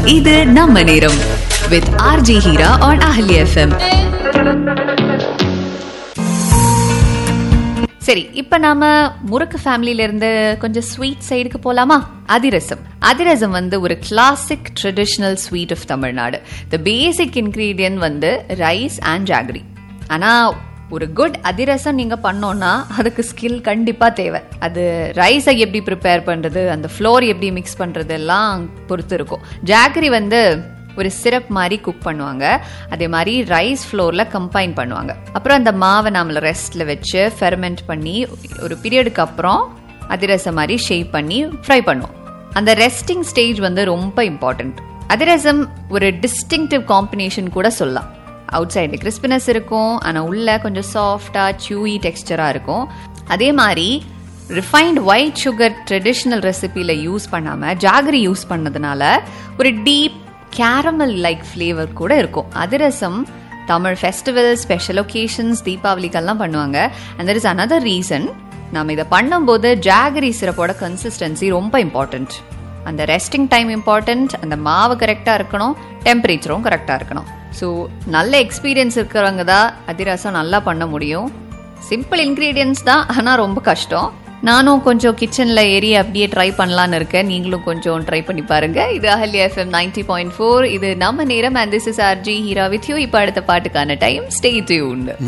இது நம்ம நேரம் with RJ Heera on Ahalya எஃப்எம் சரி இப்ப நாம முறுக்கு ஃபேமிலில இருந்து கொஞ்சம் ஸ்வீட் சைடுக்கு போலாமா அதிரசம் அதிரசம் வந்து ஒரு classic traditional sweet of Tamil Nadu the basic ingredient வந்து ரைஸ் அண்ட் ஜாகரி ஆனா ஒரு குட் அதிரசம் நீங்க பண்ணோம்னா அதுக்கு ஸ்கில் கண்டிப்பா தேவை அது ரைஸை எப்படி ப்ரிப்பேர் பண்றது அந்த ஃப்ளோர் எப்படி மிக்ஸ் பண்றது எல்லாம் பொறுத்து இருக்கும் ஜாகரி வந்து ஒரு சிரப் மாதிரி குக் பண்ணுவாங்க அதே மாதிரி ரைஸ் ஃப்ளோரில் கம்பைன் பண்ணுவாங்க அப்புறம் அந்த மாவை நாமள ரெஸ்ட்டில் வச்சு ஃபெர்மெண்ட் பண்ணி ஒரு பீரியடுக்கு அப்புறம் அதிரசம் மாதிரி ஷேப் பண்ணி ஃப்ரை பண்ணுவோம் அந்த ரெஸ்டிங் ஸ்டேஜ் வந்து ரொம்ப இம்பார்ட்டண்ட் அதிரசம் ஒரு டிஸ்டிங்டிவ் காம்பினேஷன் கூட சொல்லலாம் அவுட் சைடு கிறிஸ்பினஸ் இருக்கும் ஆனால் உள்ள கொஞ்சம் சாஃப்டா சியூயி டெக்ஸ்டரா இருக்கும் அதே மாதிரி ரிஃபைன்ட் ஒயிட் சுகர் ட்ரெடிஷ்னல் ரெசிபியில் யூஸ் பண்ணாமல் ஜாகரி யூஸ் பண்ணதுனால ஒரு டீப் கேரமல் லைக் ஃப்ளேவர் கூட இருக்கும் adhirasam Tamil festival special occasions தீபாவளிக்கெல்லாம் பண்ணுவாங்க and there is another reason நம்ம இதை பண்ணும்போது ஜாகரி சிரப்போட கன்சிஸ்டன்சி ரொம்ப இம்பார்ட்டண்ட் அந்த ரெஸ்டிங் டைம் இம்பார்ட்டண்ட் அந்த மாவு கரெக்டாக இருக்கணும் டெம்பரேச்சரும் கரெக்டாக இருக்கணும் ஸோ நல்ல எக்ஸ்பீரியன்ஸ் இருக்கிறவங்க தான் அதிரசம் நல்லா பண்ண முடியும் சிம்பிள் இன்க்ரீடியன்ஸ் தான் ஆனால் ரொம்ப கஷ்டம் நானும் கொஞ்சம் கிச்சனில் ஏறி அப்படியே ட்ரை பண்ணலான்னு இருக்கேன் நீங்களும் கொஞ்சம் ட்ரை பண்ணி பாருங்க இது Ahalya FM ninety point four இது நம்ம நேரம் and this is RJ Heera with you இப்போ அடுத்த பாட்டுக்கான டைம் ஸ்டே டியூன்